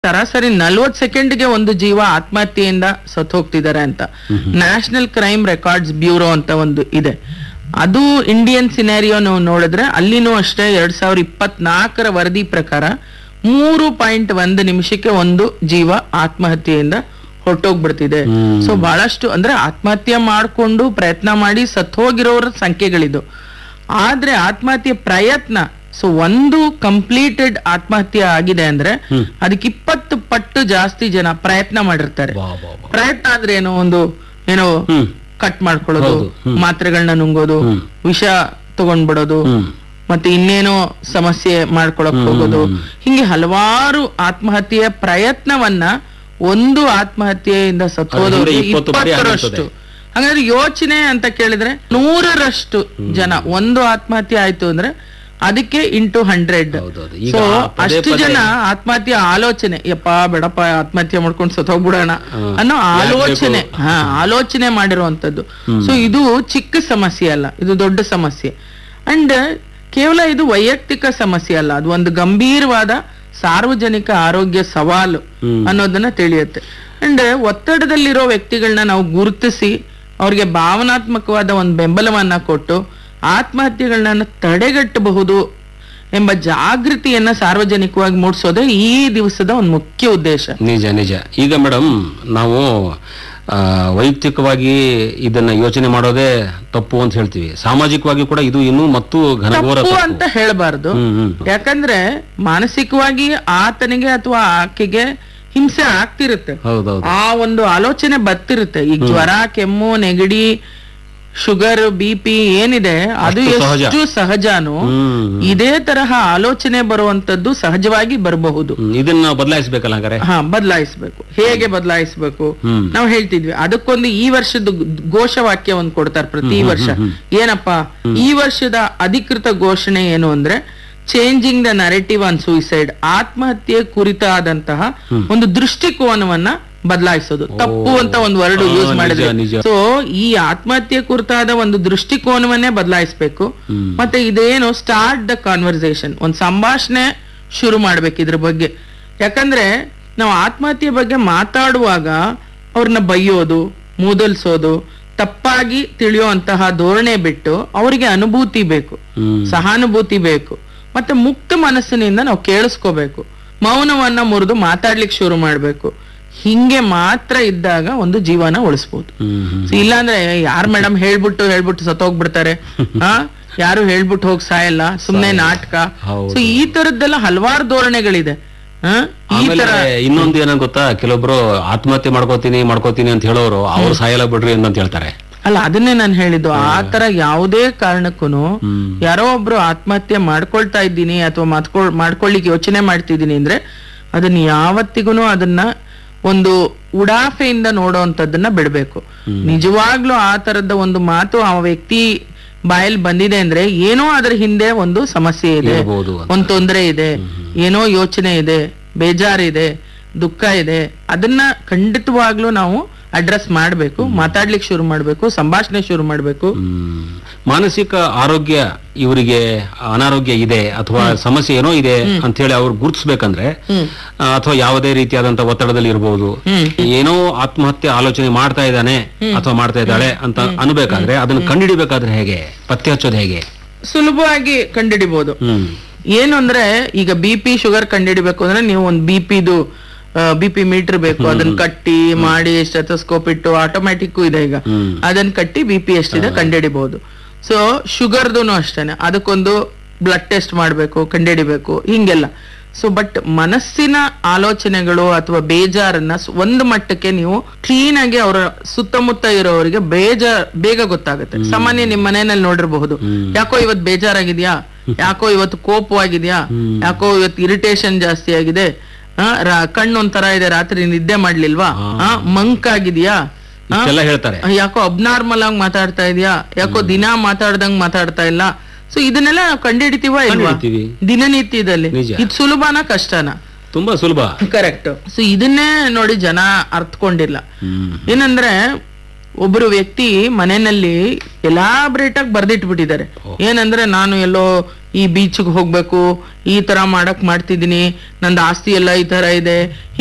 ಸರಾಸರಿ ನಲ್ವತ್ ಸೆಕೆಂಡ್ಗೆ ಒಂದು ಜೀವ ಆತ್ಮಹತ್ಯೆಯಿಂದ ಸತ್ತು ಹೋಗ್ತಿದ್ದಾರೆ ಅಂತ ನ್ಯಾಷನಲ್ ಕ್ರೈಮ್ ರೆಕಾರ್ಡ್ಸ್ ಬ್ಯೂರೋ ಅಂತ ಒಂದು ಇದೆ ಅದು ಇಂಡಿಯನ್ ಸಿನಾರಿಯೋ ನಾವು ನೋಡಿದ್ರೆ ಅಲ್ಲಿನೂ ಅಷ್ಟೇ ಎರಡ್ ಸಾವಿರದ ಇಪ್ಪತ್ನಾಲ್ಕರ ವರದಿ ಪ್ರಕಾರ ಮೂರು ಪಾಯಿಂಟ್ ಒಂದು ನಿಮಿಷಕ್ಕೆ ಒಂದು ಜೀವ ಆತ್ಮಹತ್ಯೆಯಿಂದ ಹೊರಟೋಗ್ಬಿಡ್ತಿದೆ ಸೊ ಬಹಳಷ್ಟು ಅಂದ್ರೆ ಆತ್ಮಹತ್ಯೆ ಮಾಡ್ಕೊಂಡು ಪ್ರಯತ್ನ ಮಾಡಿ ಸತ್ತು ಹೋಗಿರೋರ ಸಂಖ್ಯೆಗಳಿದು ಆದ್ರೆ ಆತ್ಮಹತ್ಯೆ ಪ್ರಯತ್ನ ಸೊ ಒಂದು ಕಂಪ್ಲೀಟೆಡ್ ಆತ್ಮಹತ್ಯೆ ಆಗಿದೆ ಅಂದ್ರೆ ಅದಕ್ಕೆ ಇಪ್ಪತ್ತು ಪಟ್ಟು ಜಾಸ್ತಿ ಜನ ಪ್ರಯತ್ನ ಮಾಡಿರ್ತಾರೆ ವಾ ವಾ ವಾ. ಪ್ರಯತ್ನ ಅಂದ್ರೆ ಏನೋ ಒಂದು ಏನೋ ಹ್ಮ್ ಕಟ್ ಮಾಡ್ಕೊಳ್ಳೋದು ಹೌದು. ಹ್ಮ್. ಮಾತ್ರೆಗಳನ್ನ ನುಂಗೋದು ಹ್ಮ್. ವಿಷ ತಗೊಂಡ್ಬಿಡೋದು ಹ್ಮ್ ಮತ್ತೆ ಇನ್ನೇನೋ ಸಮಸ್ಯೆ ಮಾಡ್ಕೊಳಕ್ ಹೋಗೋದು ಹಿಂಗೆ ಹಲವಾರು ಆತ್ಮಹತ್ಯೆಯ ಪ್ರಯತ್ನವನ್ನ ಒಂದು ಆತ್ಮಹತ್ಯೆಯಿಂದ ಸತ್ತೋದವ್ರಿಗೆ ಹಿಂದೆ ಇಪ್ಪತ್ತು ಬಾರಿ ಇಪ್ಪತ್ತರಷ್ಟು ಹಾಗಾದ್ರೆ ಯೋಚನೆ ಅಂತ ಕೇಳಿದ್ರೆ ನೂರರಷ್ಟು ಜನ ಒಂದು ಆತ್ಮಹತ್ಯೆ ಆಯ್ತು ಅಂದ್ರೆ ಅದಕ್ಕೆ ಇಂಟು ಹಂಡ್ರೆಡ್ ಹೌದೌದು. ಈಗ ಸೊ ಪದೇ ಅಷ್ಟು ಪದೇ- ಜನ ಆತ್ಮಹತ್ಯೆ ಆಲೋಚನೆ ಯಪ್ಪ ಬೇಡಪ್ಪ ಆತ್ಮಹತ್ಯೆ ಮಾಡ್ಕೊಂಡು ಸತ್ತೋಗ್ಬಿಡೋಣ ಹಾ. ಅನ್ನೋ ಯಾಕ್ ಆಲೋಚನೆ ಬೇಕು? ಹಾ ಆಲೋಚನೆ ಮಾಡಿರುವಂತದ್ದು ಸೊ ಇದು ಚಿಕ್ಕ ಸಮಸ್ಯೆ ಅಲ್ಲ ಇದು ದೊಡ್ಡ ಸಮಸ್ಯೆ ಅಂಡ್ ಕೇವಲ ಇದು ವೈಯಕ್ತಿಕ ಸಮಸ್ಯೆ ಅಲ್ಲ ಅದು ಒಂದು ಗಂಭೀರವಾದ ಸಾರ್ವಜನಿಕ ಆರೋಗ್ಯ ಸವಾಲು ಹ್ಮ್. ಅನ್ನೋದನ್ನ ತಿಳಿಯುತ್ತೆ ಅಂಡ್ ಒತ್ತಡದಲ್ಲಿರೋ ವ್ಯಕ್ತಿಗಳನ್ನ ನಾವು ಗುರುತಿಸಿ ಅವ್ರಿಗೆ ಭಾವನಾತ್ಮಕವಾದ ಒಂದು ಬೆಂಬಲವನ್ನ ಕೊಟ್ಟು ಆತ್ಮಹತ್ಯೆಗಳನ್ನ ತಡೆಗಟ್ಟಬಹುದು ಎಂಬ ಜಾಗೃತಿಯನ್ನ ಸಾರ್ವಜನಿಕವಾಗಿ ಮೂಡಿಸೋದೇ ಈ ದಿವಸದ ಒಂದು ಮುಖ್ಯ ಉದ್ದೇಶ ನಿಜ ನಿಜ ಈಗ ಮೇಡಮ್ ನಾವು ಆ, ವೈಯಕ್ತಿಕವಾಗಿ ಇದನ್ನ ಯೋಚನೆ ಮಾಡೋದೇ ತಪ್ಪು ಅಂತ ಹೇಳ್ತೀವಿ ಸಾಮಾಜಿಕವಾಗಿ ಕೂಡ ಇದು ಇನ್ನೂ ಮತ್ತು ಘನಘೋರ ತಪ್ಪು ತಪ್ಪು ಅಂತ ಹೇಳಬಾರ್ದು ಹ್ಮ್ ಹ್ಮ್ ಯಾಕಂದ್ರೆ ಮಾನಸಿಕವಾಗಿ ಆತನಿಗೆ ಅಥವಾ ಆಕೆಗೆ ಹಿಂಸೆ ಆಗ್ತಿರುತ್ತೆ ಹೌದೌದು ಆ ಒಂದು ಆಲೋಚನೆ ಬರ್ತಿರುತ್ತೆ ಈಗ ಜ್ವರ ಕೆಮ್ಮು ನೆಗಡಿ ಶುಗರ್ ಬಿ ಪಿ ಏನಿದೆ ಅದು ಅಷ್ಟು ಸಹಜ. ಎಷ್ಟು ಸಹಜಾನು ಹ್ಮ್ ಇದೇ ತರಹ ಆಲೋಚನೆ ಬರುವಂತದ್ದು ಸಹಜವಾಗಿ ಬರಬಹುದು ಹ್ಮ್. ಇದನ್ನ ಬದಲಾಯಿಸ್ಬೇಕಲ್ಲ ಹಂಗಾರೆ ಹಾ ಬದಲಾಯಿಸ್ಬೇಕು ಹೇಗೆ ಬದಲಾಯಿಸ್ಬೇಕು ಹ್ಮ್ ನಾವು ಹೇಳ್ತಿದ್ವಿ ಅದಕ್ಕೊಂದು ಈ ವರ್ಷದ ಘೋಷವಾಕ್ಯ ಒಂದು ಕೊಡ್ತಾರೆ ಪ್ರತಿ ವರ್ಷ ಏನಪ್ಪಾ ಈ ವರ್ಷದ ಅಧಿಕೃತ ಘೋಷಣೆ ಏನು ಅಂದ್ರೆ changing the narrative on suicide ಆತ್ಮಹತ್ಯೆ ಕುರಿತಾದಂತಹ ಒಂದು ದೃಷ್ಟಿಕೋನವನ್ನ ಬದಲಾಯಿಸೋದು ತಪ್ಪು ಅಂತ ಒಂದು ವರ್ಡ್ ಆ, ಯೂಸ್ ನಿಜ, ಮಾಡಿದ್ರೆ ನಿಜ. ಸೊ ಈ ಆತ್ಮಹತ್ಯೆ ಕುರಿತಾದ ಒಂದು ದೃಷ್ಟಿಕೋನವನ್ನೇ ಬದಲಾಯಿಸ್ಬೇಕು ಹ್ಮ್. ಮತ್ತೆ ಇದೇನು ಸ್ಟಾರ್ಟ್ ದ ಕಾನ್ವರ್ಸೇಷನ್ ಒಂದು ಸಂಭಾಷಣೆ ಶುರು ಮಾಡ್ಬೇಕು ಇದ್ರ ಬಗ್ಗೆ ಯಾಕಂದ್ರೆ ನಾವು ಆತ್ಮಹತ್ಯೆ ಬಗ್ಗೆ ಮಾತಾಡುವಾಗ ಅವ್ರನ್ನ ಬೈಯೋದು ಮೂದಲ್ಸೋದು ತಪ್ಪಾಗಿ ತಿಳಿಯುವಂತಹ ಧೋರಣೆ ಬಿಟ್ಟು ಅವರಿಗೆ ಅನುಭೂತಿ ಬೇಕು ಹ್ಮ್ ಸಹಾನುಭೂತಿ ಬೇಕು ಮತ್ತೆ ಮುಕ್ತ ಮನಸ್ಸಿನಿಂದ ನಾವು ಕೇಳಿಸ್ಕೋಬೇಕು ಮೌನವನ್ನ ಮುರಿದು ಮಾತಾಡ್ಲಿಕ್ಕೆ ಶುರು ಮಾಡ್ಬೇಕು ಹಿಂಗೆ ಮಾತ್ರ ಇದ್ದಾಗ ಒಂದು ಜೀವನ ಉಳಿಸ್ಬೋದು ಹ್ಮ್ ಹ್ಮ್ So, ಇಲ್ಲಾಂದ್ರೆ ಯಾರ್ ಮೇಡಮ್ ಹೇಳ್ಬಿಟ್ಟು ಹೇಳ್ಬಿಟ್ಟು ಸತ್ತೋಗ್ಬಿಡ್ತಾರೆ ಹಾ ಯಾರು ಹೇಳ್ಬಿಟ್ಟು ಹೋಗ್ ಸಾಯಲ್ಲ ಸುಮ್ನೆ ನಾಟಕ ಹೌದು. ಸೊ ಈ ತರದ್ದೆಲ್ಲ ಹಲವಾರು ಧೋರಣೆಗಳಿದೆ ಹಾ ಈ ಆಮೇಲೆ ತರ ಇನ್ನೊಂದು ಏನೋ ಗೊತ್ತಾ ಕೆಲವೊಬ್ರು ಆತ್ಮಹತ್ಯೆ ಮಾಡ್ಕೋತೀನಿ ಮಾಡ್ಕೋತೀನಿ ಅಂತ ಹೇಳೋರು ಅವ್ರು ಸಾಯಲ್ಲ ಬಿಡ್ರಿ ಅಂತ ಹೇಳ್ತಾರೆ ಅಲ್ಲ ಅದನ್ನೇ ನಾನು ಹೇಳಿದ್ದು ಆ ತರ ಯಾವುದೇ ಕಾರಣಕ್ಕೂನು ಹ್ಮ್ ಯಾರೋ ಒಬ್ರು ಆತ್ಮಹತ್ಯೆ ಮಾಡ್ಕೊಳ್ತಾ ಇದ್ದೀನಿ ಅಥವಾ ಮಾತ್ಕೊಳ್ ಮಾಡ್ಕೊಳ್ಳಿಕ್ಕೆ ಯೋಚನೆ ಮಾಡ್ತಿದ್ದೀನಿ ಅಂದ್ರೆ ಅದನ್ನ ಯಾವತ್ತಿಗೂ ಅದನ್ನ ಒಂದು ಉಡಾಫೆಯಿಂದ ನೋಡೋಂಥದ್ದನ್ನ ಬಿಡ್ಬೇಕು ನಿಜವಾಗ್ಲೂ ಆ ತರದ ಒಂದು ಮಾತು ಆ ವ್ಯಕ್ತಿ ಬಾಯಲ್ಲಿ ಬಂದಿದೆ ಅಂದ್ರೆ ಏನೋ ಅದರ ಹಿಂದೆ ಒಂದು ಸಮಸ್ಯೆ ಇದೆ ಇರ್ಬೋದು ಅಂತ. ಒಂದ್ ತೊಂದರೆ ಇದೆ ಏನೋ ಯೋಚನೆ ಇದೆ ಬೇಜಾರಿದೆ ದುಃಖ ಇದೆ ಅದನ್ನ ಖಂಡಿತವಾಗ್ಲೂ ನಾವು ಅಡ್ರೆಸ್ ಮಾಡ್ಬೇಕು ಮಾತಾಡ್ಲಿಕ್ಕೆ ಶುರು ಮಾಡ್ಬೇಕು ಸಂಭಾಷಣೆ ಶುರು ಮಾಡ್ಬೇಕು ಹ್ಮ್. ಮಾನಸಿಕ ಆರೋಗ್ಯ ಇವರಿಗೆ ಅನಾರೋಗ್ಯ ಇದೆ ಅಥವಾ ಸಮಸ್ಯೆ ಏನೋ ಇದೆ ಅಂತ ಹೇಳಿ ಅವ್ರು ಗುರುತಿಸ್ಬೇಕಂದ್ರೆ ಹ್ಮ್ ಆ, ಅಥವಾ ಯಾವುದೇ ರೀತಿಯಾದಂತ ಒತ್ತಡದಲ್ಲಿ ಇರಬಹುದು ಹ್ಮ್ ಏನೋ ಆತ್ಮಹತ್ಯೆ ಆಲೋಚನೆ ಮಾಡ್ತಾ ಇದ್ದಾನೆ ಅಥವಾ ಮಾಡ್ತಾ ಇದ್ದಾಳೆ ಅಂತ ಅನ್ಬೇಕಾದ್ರೆ ಅದನ್ನ ಕಂಡುಹಿಡಿಬೇಕಾದ್ರೆ ಹೇಗೆ ಪತ್ತೆ ಹಚ್ಚೋದು ಹೇಗೆ ಸುಲಭವಾಗಿ ಕಂಡಿಡಿಬಹುದು ಹ್ಮ್ ಏನು ಅಂದ್ರೆ ಈಗ ಬಿ ಪಿ ಶುಗರ್ ಕಂಡಿಡಿಬೇಕು ಅಂದ್ರೆ ನೀವು ಒಂದು ಬಿ ಪಿದು ಬಿ ಪಿ ಮೀಟರ್ ಬೇಕು ಅದನ್ನ ಕಟ್ಟಿ ಮಾಡಿ ಸ್ಟೆಥೋಸ್ಕೋಪ್ ಇಟ್ಟು ಆಟೋಮ್ಯಾಟಿಕ್ ಇದೆ ಈಗ ಹ್ಮ್ ಅದನ್ನ ಕಟ್ಟಿ ಬಿ ಪಿ ಎಷ್ಟಿದೆ ಕಂಡಿಡಿಬಹುದು ಸೊ ಶುಗರ್ದು ಅಷ್ಟೇನೆ ಅದಕ್ಕೊಂದು ಬ್ಲಡ್ ಟೆಸ್ಟ್ ಮಾಡಬೇಕು ಕಂಡಿಡಿಬೇಕು ಹಿಂಗೆಲ್ಲ ಸೊ ಬಟ್ ಮನಸ್ಸಿನ ಆಲೋಚನೆಗಳು ಅಥವಾ ಬೇಜಾರನ್ನ ಸ್- ಒಂದು ಮಟ್ಟಕ್ಕೆ ನೀವು ಕ್ಲೀನ್ ಆಗಿ ಅವರ ಸುತ್ತಮುತ್ತ ಇರೋವರಿಗೆ ಬೇಜಾರ್ ಬೇಗ ಗೊತ್ತಾಗುತ್ತೆ ಸಾಮಾನ್ಯ ನಿಮ್ ಮನೆಯಲ್ಲಿ ನೋಡಿರಬಹುದು ಯಾಕೋ ಇವತ್ತು ಬೇಜಾರಾಗಿದ್ಯಾ ಯಾಕೋ ಇವತ್ತು ಕೋಪವಾಗಿದ್ಯಾ ಯಾಕೋ ಇವತ್ತು ಇರಿಟೇಷನ್ ಜಾಸ್ತಿ ಆಗಿದೆ ಆ, ರಾ- ಕಣ್ಣು ಒಂಥರ ಇದೆ ರಾತ್ರಿ ನಿದ್ದೆ ಮಾಡ್ಲಿಲ್ವಾ ಆ, ಮಂಕ್ ಆಗಿದ್ಯಾ ಆ, ಇಷ್ಟೆಲ್ಲ ಹೇಳ್ತಾರೆ ಯಾಕೋ ಅಬ್ನಾರ್ಮಲ್ ಆಗಿ ಮಾತಾಡ್ತಾ ಇದೀಯಾ ಯಾಕೋ ದಿನ ಮಾತಾಡ್ದಂಗ್ ಮಾತಾಡ್ತಾ ಇಲ್ಲ ಸೊ ಇದನ್ನೆಲ್ಲ ನಾವು ಕಂಡುಹಿಡಿತೀವ ಇಲ್ವಾ ಕಂಡುಹಿಡಿತೀವಿ. ದಿನನಿತ್ಯದಲ್ಲಿ ನಿಜ. ಇದು ಸುಲಭನ ಕಷ್ಟನ ತುಂಬಾ ಸುಲಭ ಕರೆಕ್ಟ್ ಸೊ ಇದನ್ನೇ ನೋಡಿ ಜನ ಅರ್ಥಕೊಂಡಿಲ್ಲ ಹ್ಮ್ ಏನಂದ್ರೆ ಒಬ್ರು ವ್ಯಕ್ತಿ ಮನೆಯಲ್ಲಿ ಎಲಾಬ್ರೇಟ್ ಆಗಿ ಬರ್ದಿಟ್ಬಿಟ್ಟಿದ್ದಾರೆ ಏನಂದ್ರೆ ನಾನು ಎಲ್ಲೋ ಈ ಬೀಚ್ಗೆ ಹೋಗ್ಬೇಕು ಈ ತರ ಮಾಡಕ್ ಮಾಡ್ತಿದೀನಿ ನಂದು ಆಸ್ತಿ ಎಲ್ಲ ಈ ತರ ಇದೆ